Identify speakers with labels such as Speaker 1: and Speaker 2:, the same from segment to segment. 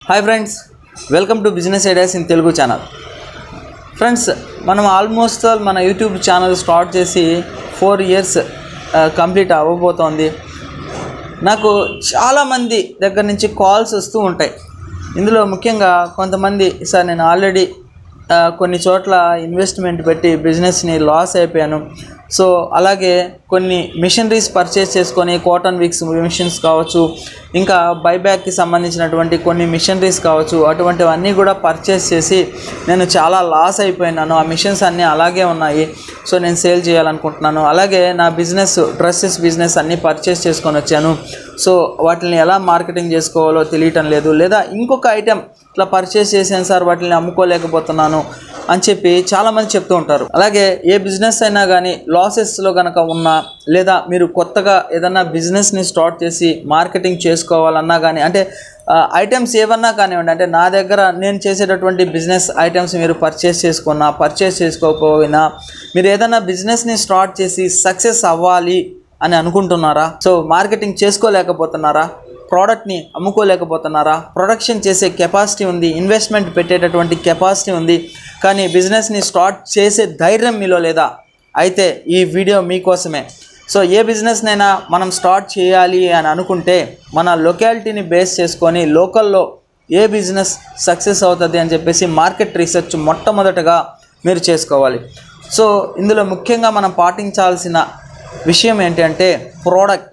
Speaker 1: hi friends welcome to business ideas in Telugu channel friends మనం almost all మన YouTube channel start చేసి four years complete అవ్వబోతోంది నాకు చాలామంది దగ్గర నుంచి కాల్స్ వస్తూ ఉంటాయి ఇందులో ముఖ్యంగా కొంతమంది సార్ నేను ఆల్రెడీ ఆ, కొన్ని చోట్ల ఇన్వెస్ట్మెంట్ పెట్టి బిజినెస్ని లాస్ అయిపోయాను సో అలాగే కొన్ని మిషనరీస్ పర్చేస్ చేసుకొని కాటన్ విక్స్ మిషన్స్ కావచ్చు ఇంకా బైబ్యాక్కి సంబంధించినటువంటి కొన్ని మిషనరీస్ కావచ్చు అటువంటివన్నీ కూడా పర్చేస్ చేసి నేను చాలా లాస్ అయిపోయినాను ఆ మిషన్స్ అన్నీ అలాగే ఉన్నాయి సో నేను సేల్ చేయాలనుకుంటున్నాను అలాగే నా బిజినెస్ డ్రెస్సెస్ బిజినెస్ అన్నీ పర్చేస్ చేసుకొని వచ్చాను సో వాటిని ఎలా మార్కెటింగ్ చేసుకోవాలో తెలియటం లేదు లేదా ఇంకొక ఐటెం ఇట్లా పర్చేస్ చేశాను సార్ వాటిని అమ్ముకోలేకపోతున్నాను అని చెప్పి చాలామంది చెప్తూ ఉంటారు అలాగే ఏ బిజినెస్ అయినా కానీ లాసెస్లో కనుక ఉన్నా లేదా మీరు కొత్తగా ఏదన్నా బిజినెస్ని స్టార్ట్ చేసి మార్కెటింగ్ చేసుకోవాలన్నా కానీ అంటే ఐటమ్స్ ఏమన్నా కానివ్వండి అంటే నా దగ్గర నేను చేసేటటువంటి బిజినెస్ ఐటమ్స్ మీరు పర్చేస్ చేసుకున్నా పర్చేస్ చేసుకోకపోయినా మీరు ఏదైనా బిజినెస్ని స్టార్ట్ చేసి సక్సెస్ అవ్వాలి అని అనుకుంటున్నారా సో మార్కెటింగ్ చేసుకోలేకపోతున్నారా ప్రోడక్ట్ని అమ్ముకోలేకపోతున్నారా ప్రొడక్షన్ చేసే కెపాసిటీ ఉంది ఇన్వెస్ట్మెంట్ పెట్టేటటువంటి కెపాసిటీ ఉంది కానీ బిజినెస్ని స్టార్ట్ చేసే ధైర్యం మీలో లేదా అయితే ఈ వీడియో మీకోసమే సో ఏ బిజినెస్నైనా మనం స్టార్ట్ చేయాలి అని అనుకుంటే మన లొకాలిటీని బేస్ చేసుకొని లోకల్లో ఏ బిజినెస్ సక్సెస్ అవుతుంది అని చెప్పేసి మార్కెట్ రీసెర్చ్ మొట్టమొదటగా మీరు చేసుకోవాలి సో ఇందులో ముఖ్యంగా మనం పాటించాల్సిన విషయం ఏంటంటే ప్రోడక్ట్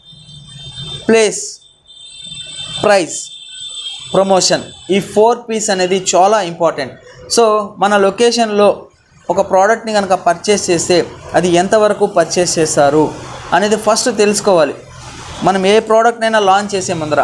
Speaker 1: ప్లేస్ ప్రైస్ ప్రమోషన్ ఈ ఫోర్ పీస్ అనేది చాలా ఇంపార్టెంట్ సో మన లొకేషన్లో ఒక ప్రోడక్ట్ని కనుక పర్చేస్ చేస్తే అది ఎంతవరకు పర్చేస్ చేస్తారు అనేది ఫస్ట్ తెలుసుకోవాలి మనం ఏ ప్రోడక్ట్నైనా లాంచ్ చేసే ముందర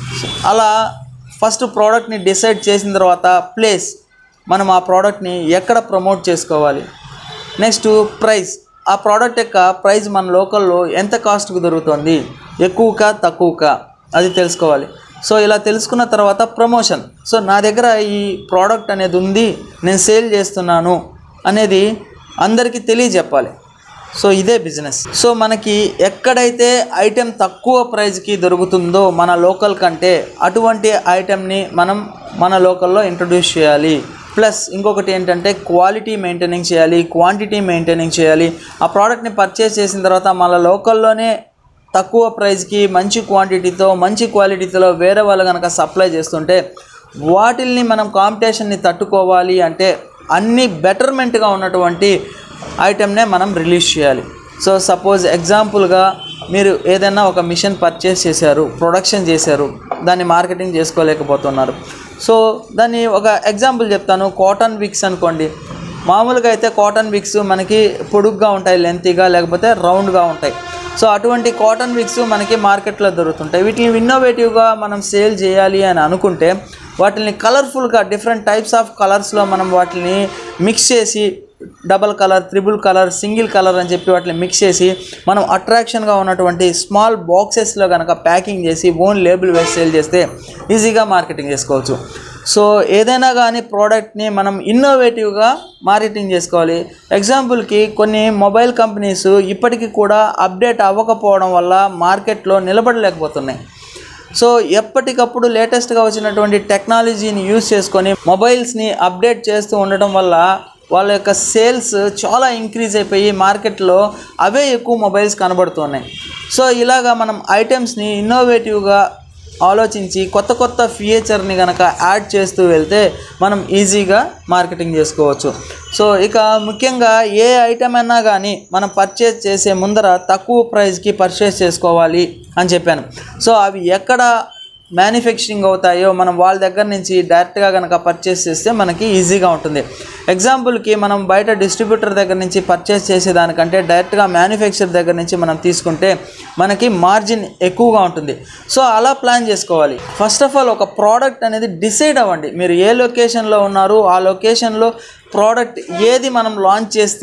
Speaker 1: అలా ఫస్ట్ ప్రోడక్ట్ని డిసైడ్ చేసిన తర్వాత ప్లేస్ మనం ఆ ప్రోడక్ట్ని ఎక్కడ ప్రమోట్ చేసుకోవాలి నెక్స్ట్ ప్రైస్ ఆ ప్రోడక్ట్ యొక్క ప్రైస్ మన లోకల్లో ఎంత కాస్ట్కి దొరుకుతుంది ఎక్కువకా తక్కువకా అది తెలుసుకోవాలి సో ఇలా తెలుసుకున్న తర్వాత ప్రమోషన్ సో నా దగ్గర ఈ ప్రోడక్ట్ అనేది ఉంది నేను సేల్ చేస్తున్నాను అనేది అందరికీ తెలియజెప్పాలి సో ఇదే బిజినెస్ సో మనకి ఎక్కడైతే ఐటెం తక్కువ ప్రైస్కి దొరుకుతుందో మన లోకల్ కంటే అటువంటి ఐటెంని మనం మన లోకల్లో ఇంట్రడ్యూస్ చేయాలి ప్లస్ ఇంకొకటి ఏంటంటే క్వాలిటీ మెయింటైనింగ్ చేయాలి క్వాంటిటీ మెయింటైనింగ్ చేయాలి ఆ ప్రోడక్ట్ని పర్చేస్ చేసిన తర్వాత మన లోకల్లోనే తక్కువ ప్రైస్కి మంచి క్వాంటిటీతో మంచి క్వాలిటీతో వేరే వాళ్ళు కనుక సప్లై చేస్తుంటే వాటిల్ని మనం కాంపిటీషన్ని తట్టుకోవాలి అంటే అన్ని బెటర్మెంట్గా ఉన్నటువంటి ఐటెంనే మనం రిలీజ్ చేయాలి సో సపోజ్ ఎగ్జాంపుల్గా మీరు ఏదైనా ఒక మిషన్ పర్చేస్ చేశారు ప్రొడక్షన్ చేశారు దాన్ని మార్కెటింగ్ చేసుకోలేకపోతున్నారు సో దాన్ని ఒక ఎగ్జాంపుల్ చెప్తాను కాటన్ విక్స్ అనుకోండి మామూలుగా అయితే కాటన్ విక్స్ మనకి పొడుగ్గా ఉంటాయి లెంతీగా లేకపోతే రౌండ్గా ఉంటాయి సో అటువంటి కాటన్ విక్స్ మనకి మార్కెట్లో దొరుకుతుంటాయి వీటిని ఇన్నోవేటివ్గా మనం సేల్ చేయాలి అని అనుకుంటే వాటిని కలర్ఫుల్గా డిఫరెంట్ టైప్స్ ఆఫ్ కలర్స్లో మనం వాటిని మిక్స్ చేసి double colour triple colour single colour అని చెప్పి వాటిని మిక్స్ చేసి మనం అట్రాక్షన్గా ఉన్నటువంటి స్మాల్ బాక్సెస్లో కనుక ప్యాకింగ్ చేసి ఓన్ లేబుల్ వేసి సేల్ చేస్తే ఈజీగా మార్కెటింగ్ చేసుకోవచ్చు సో ఏదైనా కానీ ప్రోడక్ట్ని మనం ఇన్నోవేటివ్గా మార్కెటింగ్ చేసుకోవాలి ఎగ్జాంపుల్కి కొన్ని మొబైల్ కంపెనీస్ ఇప్పటికీ కూడా అప్డేట్ అవ్వకపోవడం వల్ల మార్కెట్లో నిలబడలేకపోతున్నాయి సో ఎప్పటికప్పుడు లేటెస్ట్గా వచ్చినటువంటి టెక్నాలజీని యూజ్ చేసుకొని మొబైల్స్ని అప్డేట్ చేస్తూ ఉండటం వల్ల వాళ్ళ యొక్క సేల్స్ చాలా ఇంక్రీజ్ అయిపోయి మార్కెట్లో అవే ఎక్కువ మొబైల్స్ కనబడుతున్నాయి సో ఇలాగా మనం ఐటమ్స్ని ఇన్నోవేటివ్గా ఆలోచించి కొత్త కొత్త ఫీచర్ని కనుక యాడ్ చేస్తూ వెళ్తే మనం ఈజీగా మార్కెటింగ్ చేసుకోవచ్చు సో ఇక ముఖ్యంగా ఏ ఐటమ్ అయినా కానీ మనం పర్చేస్ చేసే ముందర తక్కువ ప్రైస్కి పర్చేస్ చేసుకోవాలి అని చెప్పాను సో అవి ఎక్కడ మ్యానుఫ్యాక్చరింగ్ అవుతాయో మనం వాళ్ళ దగ్గర నుంచి డైరెక్ట్గా కనుక పర్చేస్ చేస్తే మనకి ఈజీగా ఉంటుంది ఎగ్జాంపుల్కి మనం బయట డిస్ట్రిబ్యూటర్ దగ్గర నుంచి పర్చేస్ చేసేదానికంటే డైరెక్ట్గా మ్యానుఫ్యాక్చర్ దగ్గర నుంచి మనం తీసుకుంటే మనకి మార్జిన్ ఎక్కువగా ఉంటుంది సో అలా ప్లాన్ చేసుకోవాలి ఫస్ట్ ఆఫ్ ఆల్ ఒక ప్రోడక్ట్ అనేది డిసైడ్ అవ్వండి మీరు ఏ లొకేషన్లో ఉన్నారు ఆ లొకేషన్లో ప్రోడక్ట్ ఏది మనం లాంచ్ చేస్తే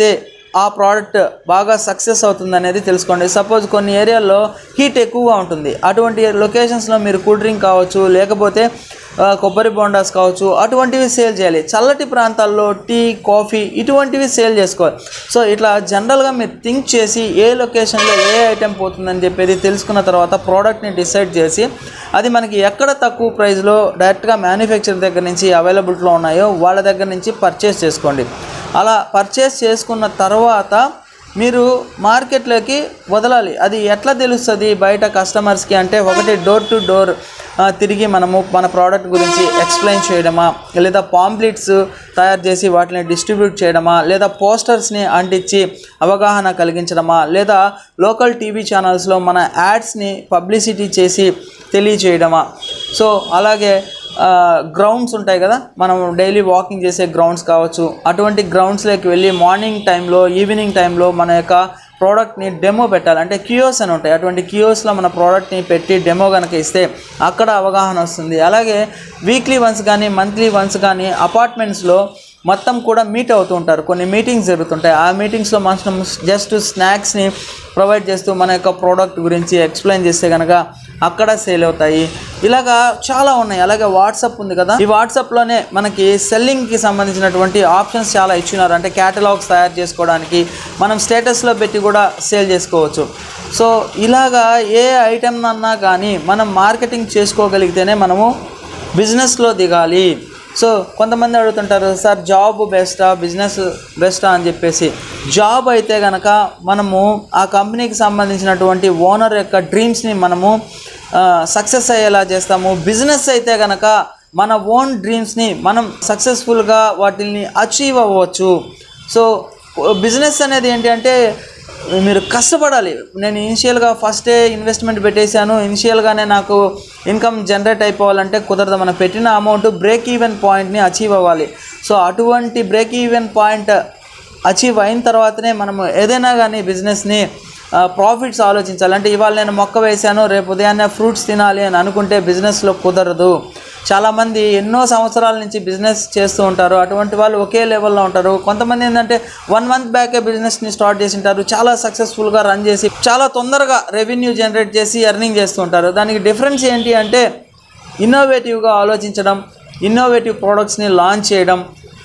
Speaker 1: ఆ ప్రోడక్ట్ బాగా సక్సెస్ అవుతుంది అనేది తెలుసుకోండి సపోజ్ కొన్ని ఏరియాల్లో హీట్ ఎక్కువగా ఉంటుంది అటువంటి లొకేషన్స్లో మీరు కూల్ డ్రింక్ కావచ్చు లేకపోతే ఆ, కొబ్బరి బోండాస్ కావచ్చు అటువంటివి సేల్ చేయాలి చల్లటి ప్రాంతాల్లో టీ కాఫీ ఇటువంటివి సేల్ చేసుకోవాలి సో ఇట్లా జనరల్గా మీరు థింక్ చేసి ఏ లొకేషన్లో ఏ ఐటెం పోతుందని చెప్పేది తెలుసుకున్న తర్వాత ప్రోడక్ట్ని డిసైడ్ చేసి అది మనకి ఎక్కడ తక్కువ ప్రైస్లో డైరెక్ట్గా మ్యానుఫ్యాక్చర్ దగ్గర నుంచి అవైలబిలిటీలో ఉన్నాయో వాళ్ళ దగ్గర నుంచి పర్చేస్ చేసుకోండి అలా పర్చేస్ చేసుకున్న తర్వాత మీరు మార్కెట్లోకి వదలాలి అది ఎట్లా తెలుస్తుంది బయట కస్టమర్స్కి అంటే ఒకటి డోర్ టు డోర్ తిరిగి మనము మన ప్రోడక్ట్ గురించి ఎక్స్ప్లెయిన్ చేయడమా లేదా పాంప్లెట్స్ తయారు చేసి వాటిని డిస్ట్రిబ్యూట్ చేయడమా లేదా పోస్టర్స్ని అంటించి అవగాహన కలిగించడమా లేదా లోకల్ టీవీ ఛానల్స్లో మన యాడ్స్ని పబ్లిసిటీ చేసి తెలియచేయడమా సో అలాగే గ్రౌండ్స్ ఉంటాయి కదా మనం డైలీ వాకింగ్ చేసే గ్రౌండ్స్ కావచ్చు అటువంటి గ్రౌండ్స్లోకి వెళ్ళి మార్నింగ్ టైంలో ఈవినింగ్ టైంలో మన యొక్క ప్రోడక్ట్ని డెమో పెట్టాలి అంటే కియోస్ అని ఉంటాయి అటువంటి కియోస్లో మన ప్రోడక్ట్ని పెట్టి డెమో కనుక ఇస్తే అక్కడ అవగాహన వస్తుంది అలాగే వీక్లీ వన్స్ కానీ మంత్లీ వన్స్ కానీ అపార్ట్మెంట్స్లో మొత్తం కూడా మీట్ అవుతూ ఉంటారు కొన్ని మీటింగ్స్ జరుగుతుంటాయి ఆ మీటింగ్స్లో మనం జస్ట్ స్నాక్స్ని ప్రొవైడ్ చేస్తూ మన యొక్క ప్రోడక్ట్ గురించి ఎక్స్ప్లెయిన్ చేస్తే కనుక అక్కడ సేల్ అవుతాయి ఇలాగా చాలా ఉన్నాయి అలాగే వాట్సాప్ ఉంది కదా ఈ వాట్సాప్లోనే మనకి సెల్లింగ్కి సంబంధించినటువంటి ఆప్షన్స్ చాలా ఇచ్చినారు అంటే క్యాటలాగ్స్ తయారు చేసుకోవడానికి మనం స్టేటస్లో పెట్టి కూడా సేల్ చేసుకోవచ్చు సో ఇలాగా ఏ ఐటెం అన్నా కానీ మనం మార్కెటింగ్ చేసుకోగలిగితేనే మనము బిజినెస్లో దిగాలి సో కొంతమంది అడుగుతుంటారు సార్ జాబ్ బెస్టా బిజినెస్ బెస్టా అని చెప్పేసి జాబ్ అయితే కనుక మనము ఆ కంపెనీకి సంబంధించినటువంటి ఓనర్ యొక్క డ్రీమ్స్ని మనము సక్సెస్ అయ్యేలా చేస్తాము బిజినెస్ అయితే కనుక మన ఓన్ డ్రీమ్స్ని మనం సక్సెస్ఫుల్గా వాటిని అచీవ్ అవ్వచ్చు సో బిజినెస్ అనేది ఏంటి అంటే మీరు కష్టపడాలి నేను ఇనిషియల్గా ఫస్టే ఇన్వెస్ట్మెంట్ పెట్టేశాను ఇనిషియల్గానే నాకు ఇన్కమ్ జనరేట్ అయిపోవాలంటే కుదరదు మనం పెట్టిన అమౌంట్ బ్రేక్ ఈవెన్ పాయింట్ని అచీవ్ అవ్వాలి సో అటువంటి బ్రేక్ ఈవెన్ పాయింట్ అచీవ్ అయిన తర్వాతనే మనము ఏదైనా కానీ బిజినెస్ని ప్రాఫిట్స్ ఆలోచించాలి అంటే ఇవాళ నేను మొక్క వేశాను రేపు ఉదయాన్నే ఫ్రూట్స్ తినాలి అని అనుకుంటే బిజినెస్లో కుదరదు చాలామంది ఎన్నో సంవత్సరాల నుంచి బిజినెస్ చేస్తూ ఉంటారు అటువంటి వాళ్ళు ఒకే లెవెల్లో ఉంటారు కొంతమంది ఏంటంటే వన్ మంత్ బ్యాకే బిజినెస్ని స్టార్ట్ చేసి ఉంటారు చాలా సక్సెస్ఫుల్గా రన్ చేసి చాలా తొందరగా రెవెన్యూ జనరేట్ చేసి ఎర్నింగ్ చేస్తూ ఉంటారు దానికి డిఫరెన్స్ ఏంటి అంటే ఇన్నోవేటివ్గా ఆలోచించడం ఇన్నోవేటివ్ ప్రోడక్ట్స్ని లాంచ్ చేయడం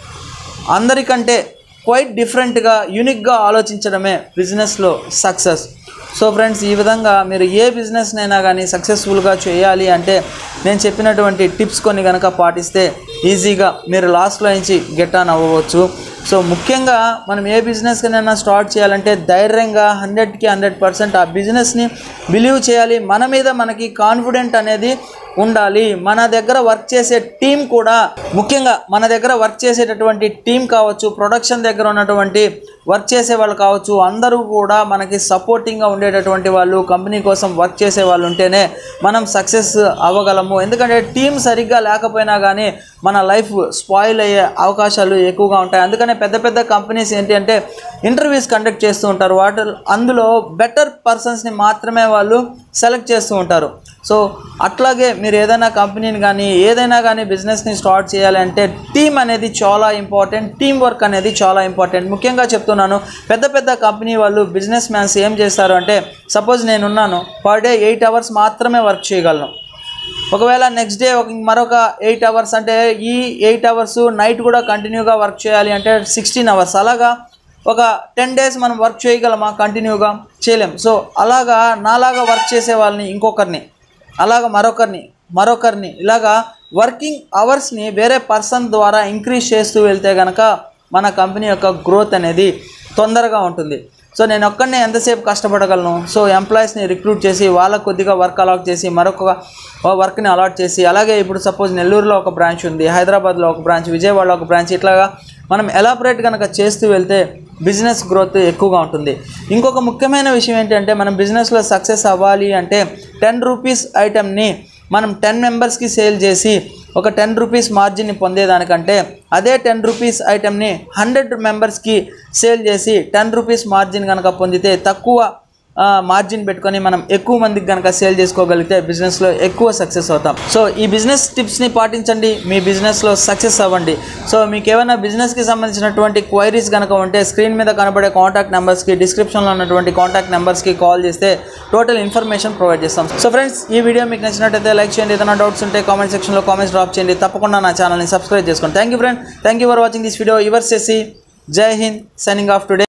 Speaker 1: అందరికంటే క్వైట్ డిఫరెంట్గా యూనిక్గా ఆలోచించడమే బిజినెస్లో సక్సెస్ సో ఫ్రెండ్స్ ఈ విధంగా మీరు ఏ బిజినెస్నైనా కానీ సక్సెస్ఫుల్గా చేయాలి అంటే నేను చెప్పినటువంటి టిప్స్ కొన్ని కనుక పాటిస్తే ఈజీగా మీరు లాస్ట్లో నుంచి గెట్ ఆన్ అవ్వవచ్చు సో ముఖ్యంగా మనం ఏ బిజినెస్కైనా స్టార్ట్ చేయాలంటే ధైర్యంగా హండ్రెడ్కి హండ్రెడ్ పర్సెంట్ ఆ బిజినెస్ని బిలీవ్ చేయాలి మన మీద మనకి కాన్ఫిడెంట్ అనేది ఉండాలి మన దగ్గర వర్క్ చేసే టీం కూడా ముఖ్యంగా మన దగ్గర వర్క్ చేసేటటువంటి టీం కావచ్చు ప్రొడక్షన్ దగ్గర ఉన్నటువంటి వర్క్ చేసే వాళ్ళు కావచ్చు అందరూ కూడా మనకి సపోర్టింగ్గా ఉండేటటువంటి వాళ్ళు కంపెనీ కోసం వర్క్ చేసే వాళ్ళు ఉంటేనే మనం సక్సెస్ అవ్వగలము ఎందుకంటే టీం సరిగ్గా లేకపోయినా కానీ మన లైఫ్ స్పాయిల్ అయ్యే అవకాశాలు ఎక్కువగా ఉంటాయి అందుకనే పెద్ద పెద్ద కంపెనీస్ ఏంటి అంటే ఇంటర్వ్యూస్ కండక్ట్ చేస్తూ ఉంటారు వాటి అందులో బెటర్ పర్సన్స్ని మాత్రమే వాళ్ళు సెలెక్ట్ చేస్తూ ఉంటారు సో అట్లాగే మీరు ఏదైనా కంపెనీని కానీ ఏదైనా కానీ బిజినెస్ని స్టార్ట్ చేయాలంటే టీం అనేది చాలా ఇంపార్టెంట్ టీం వర్క్ అనేది చాలా ఇంపార్టెంట్ ముఖ్యంగా చెప్తున్నాను పెద్ద పెద్ద కంపెనీ వాళ్ళు బిజినెస్ మ్యాన్స్ ఏం చేస్తారు అంటే సపోజ్ నేనున్నాను పర్ డే ఎయిట్ అవర్స్ మాత్రమే వర్క్ చేయగలను ఒకవేళ నెక్స్ట్ డే ఒక మరొక ఎయిట్ అవర్స్ అంటే ఈ ఎయిట్ అవర్స్ నైట్ కూడా కంటిన్యూగా వర్క్ చేయాలి అంటే సిక్స్టీన్ అవర్స్ అలాగా ఒక టెన్ డేస్ మనం వర్క్ చేయగలమా కంటిన్యూగా చేయలేం సో అలాగా నాలాగా వర్క్ చేసే వాళ్ళని ఇంకొకరిని అలాగ మరొకరిని మరొకరిని ఇలాగా వర్కింగ్ అవర్స్ని వేరే పర్సన్ ద్వారా ఇంక్రీజ్ చేస్తూ వెళ్తే కనుక మన కంపెనీ యొక్క గ్రోత్ అనేది తొందరగా ఉంటుంది సో నేను ఒక్కడినే ఎంతసేపు కష్టపడగలను సో ఎంప్లాయీస్ని రిక్రూట్ చేసి వాళ్ళకు కొద్దిగా వర్క్ అలాట్ చేసి మరొక వర్క్ని అలాట్ చేసి అలాగే ఇప్పుడు సపోజ్ నెల్లూరులో ఒక బ్రాంచ్ ఉంది హైదరాబాద్లో ఒక బ్రాంచ్ విజయవాడలో ఒక బ్రాంచ్ ఇట్లాగా మనం ఎలాబరేట్ కనుక చేస్తూ వెళ్తే బిజినెస్ గ్రోత్ ఎక్కువగా ఉంటుంది ఇంకొక ముఖ్యమైన విషయం ఏంటంటే మనం బిజినెస్లో సక్సెస్ అవ్వాలి అంటే టెన్ రూపీస్ ఐటెంని మనం టెన్ మెంబర్స్కి సేల్ చేసి ఒక టెన్ రూపీస్ మార్జిన్ని పొందేదానికంటే అదే టెన్ రూపీస్ ఐటెంని హండ్రెడ్ మెంబర్స్కి సేల్ చేసి టెన్ రూపీస్ మార్జిన్ కనుక పొందితే తక్కువ మార్జిన్ పెట్టుకొని మనం ఎక్కువ మందికి కనుక సేల్ చేసుకోగలిగితే బిజినెస్లో ఎక్కువ సక్సెస్ అవుతాం సో ఈ బిజినెస్ టిప్స్ని పాటించండి మీ బిజినెస్లో సక్సెస్ అవ్వండి సో మీకు ఏమైనా బిజినెస్కి సంబంధించినటువంటి క్వైరీస్ కనుక ఉంటే స్క్రీన్ మీద కనబడే కాంటాక్ట్ నెంబర్స్కి డిస్క్రిప్షన్లో ఉన్నటువంటి కాంటాక్ట్ నెంబర్స్కి కాల్ చేస్తే టోటల్ ఇన్ఫర్మేషన్ ప్రొవైడ్ చేస్తాం సో ఫ్రెండ్స్ ఈ వీడియో మీకు నచ్చినట్టయితే లైక్ చేయండి ఏదైనా డౌట్స్ ఉంటే కామెంట్ సెక్షన్లో కామెంట్స్ డ్రాప్ చేయండి తప్పకుండా నా ఛానల్ని సబ్స్క్రైబ్ చేసుకోండి thank you friend thank you for watching this video yours చేసి జై హింద్ సైనింగ్ ఆఫ్ టుడే